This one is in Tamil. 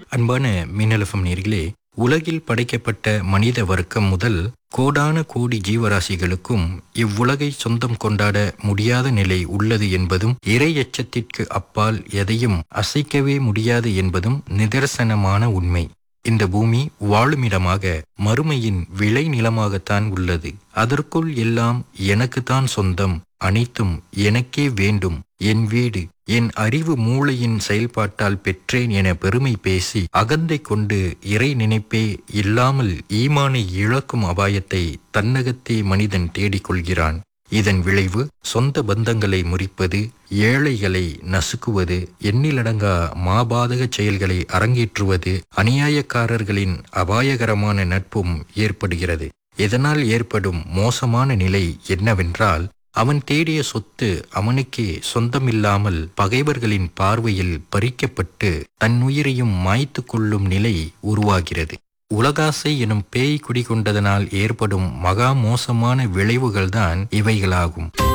அன்பான மின்னலஃபம் நேர்களே உலகில் படைக்கப்பட்ட மனித வர்க்கம் முதல் கோடான கோடி ஜீவராசிகளுக்கும் இவ்வுலகை சொந்தம் கொண்டாட முடியாத நிலை உள்ளது என்பதும் இறை எச்சத்திற்கு அப்பால் எதையும் அசைக்கவே முடியாது என்பதும் நிதர்சனமான உண்மை இந்த பூமி வாழுமிடமாக மறுமையின் விளை நிலமாகத்தான் உள்ளது அதற்குள் எல்லாம் எனக்குத்தான் சொந்தம் அனைத்தும் எனக்கே வேண்டும் என் வீடு என் அறிவு மூளையின் செயல்பாட்டால் பெற்றேன் என பெருமை பேசி அகந்தை கொண்டு இறை நினைப்பே இல்லாமல் ஈமானை இழக்கும் அபாயத்தை தன்னகத்தே மனிதன் தேடிக்கொள்கிறான் இதன் விளைவு சொந்த பந்தங்களை முறிப்பது ஏழைகளை நசுக்குவது எண்ணிலடங்கா மாபாதக செயல்களை அரங்கேற்றுவது அநியாயக்காரர்களின் அபாயகரமான நட்பும் ஏற்படுகிறது இதனால் ஏற்படும் மோசமான நிலை என்னவென்றால் அவன் தேடிய சொத்து அவனுக்கே சொந்தமில்லாமல் பகைவர்களின் பார்வையில் பறிக்கப்பட்டு தன் உயிரையும் மாய்த்து கொள்ளும் நிலை உருவாகிறது உலகாசை எனும் பேய் குடிகொண்டதனால் ஏற்படும் மகா மோசமான விளைவுகள்தான் இவைகளாகும்